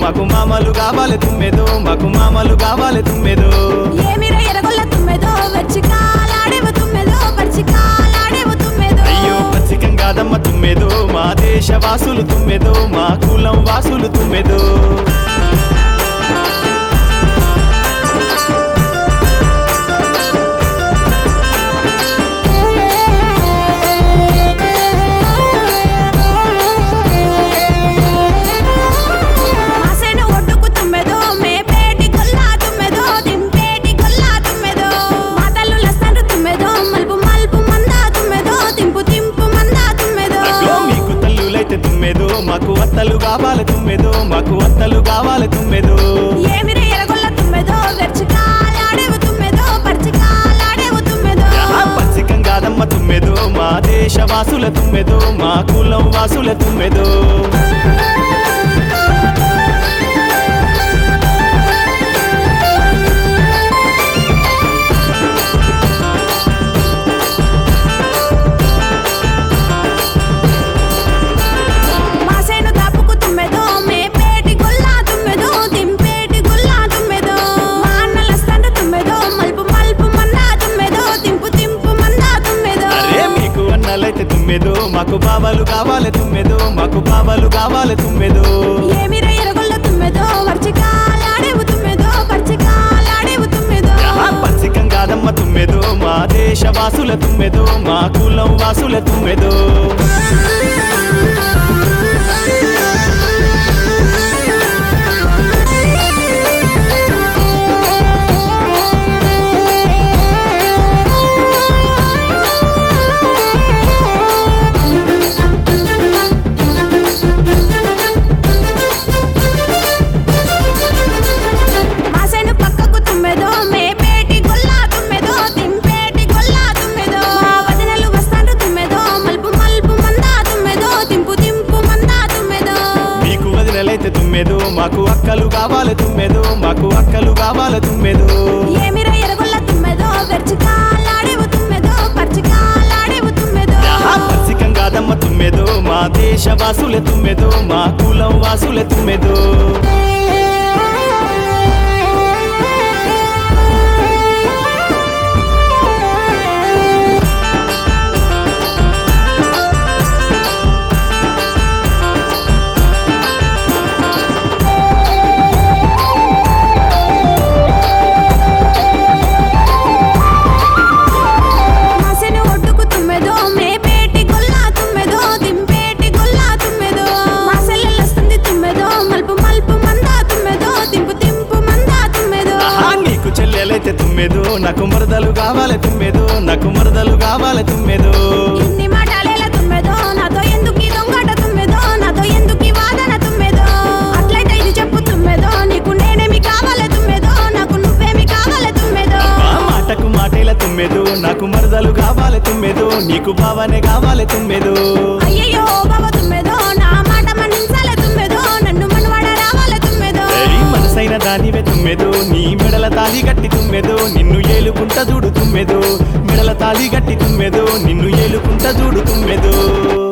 మాకు మామలు కావాలి తుమ్మెదో మాకు మామలు కావాలి తుమ్మెదో ఏమిరా ఎరగొల్ల తుమ్మెదో వచ్చి కాలాడేవు తుమ్మెదో పరిచి కాలాడేవు తుమ్మెదో అయ్యో పచ్చికం కాదమ్మ తుమ్మెదో మా దేశ వాసులు తుమ్మెదో మా కులం వాసులు తుమ్మెదో మాసేను ఒడ్డుకు తుమ్మెదో మేపేటి గొల్లా తుమ్మెదో దింపేటి గొల్లా తుమ్మెదో మాతలు లస్తాను తుమ్మెదో మల్పు మల్పు మందా తుమ్మెదో తింపు తింపు మందా తుమ్మెదో అగ్గో మీకు తల్లులైతే తుమ్మెదో మాకు అత్తలు కావాలి తుమ్మెదో మాకు అత్తలు కావాలి తుమ్మెదో ఏమిరా ఎరగొల్ల తుమ్మెదో వెర్చి కాలాడేవు తుమ్మెదో పరిచి కాలాడేవు తుమ్మెదో ఆహా, పచ్చికం కాదమ్మ తుమ్మెదో మా దేశ వాసుల తుమ్మెదో మా కులం వాసుల తుమ్మెదో మాసేను దాపుకు తుమ్మెదో మేపేటి గొల్లా తుమ్మెదో దింపేటి గొల్లా తుమ్మెదో మా అన్నలస్తాను తుమ్మెదో మల్పు మల్పు మందా తుమ్మెదో తింపు తింపు మందా తుమ్మెదో అరే మీకు అన్నలైతే తుమ్మెదో మాకు బావలు కావాలి తుమ్మెదో మాకు బావలు కావాలి తుమ్మెదో ఏమిరా ఎరగొల్ల తుమ్మెదో వర్చి కాలాడేవు తుమ్మెదో పరిచి కాలాడేవు తుమ్మెదో ఆహా, పచ్చికం కాదమ్మ తుమ్మెదో మా దేశ వాసుల తుమ్మెదో మా కులం వాసుల తుమ్మెదో మాసేను పక్కకు తుమ్మెదో మేపేటి గొల్లా తుమ్మెదో దింపేటి గొల్లా తుమ్మెదో మా వదినలు వస్తాండ్రు తుమ్మెదో మల్పు మల్పు మందా తుమ్మెదో తింపు తింపు మందా తుమ్మెదో మీకు వదినలైతే తుమ్మెదో మాకు అక్కలు కావాలి తుమ్మెదో మాకు అక్కలు కావాలి తుమ్మెదో ఏమిరా ఎరగొల్ల తుమ్మెదో వెర్చి కాలాడేవు తుమ్మెదో పరిచి కాలాడేవు తుమ్మెదో ఆహా, పచ్చికం కాదమ్మ తుమ్మెదో మా దేశ వాసుల తుమ్మెదో మా కులం వాసుల తుమ్మెదో మాసెను ఒడ్డుకు తుమ్మెదో మేపేటి గొల్లా తుమ్మెదో దింపేటి గొల్లా తుమ్మెదో మాసెల్లొస్తుంది తుమ్మెదో మల్పు మల్పు మందా తుమ్మెదో తింపు తింపు మందా తుమ్మెదో ఆహా, నీకు చెల్లెలైతే తుమ్మెదో నాకు మరదలు కావాలి తుమ్మెదో నాకు మరదలు కావాలి తుమ్మెదో ఇన్ని మాటలేల తుమ్మెదో నాతో ఎందుకు ఈ దొంగట తుమ్మెదో నాతో ఎందుకు ఈ వాదన తుమ్మెదో అట్లయితే ఇది చెప్పు తుమ్మెదో నీకు నేనేమి కావాలి తుమ్మెదో నాకు నువ్వేమి కావాలి తుమ్మెదో ఆ మాటకు మాటేల తుమ్మెదో నాకు మరదలు కావాలి తుమ్మెదో నీకు భావనే కావాలి తుమ్మెదో అయ్యయ్యో బావ తుమ్మెదో నా మాట మన్నించాలే తుమ్మెదో నన్ను మనవాడ రావాలి తుమ్మెదో ఏయ్ మనసైన దానివే తుమ్మెదో నీ మెడల తాళి గట్టి తుమ్మెదో నిన్ను ఏలుకుంట చూడు తుమ్మెదో మెడల తాళి గట్టి తుమ్మెదో నిన్ను ఏలుకుంట చూడు తుమ్మెదో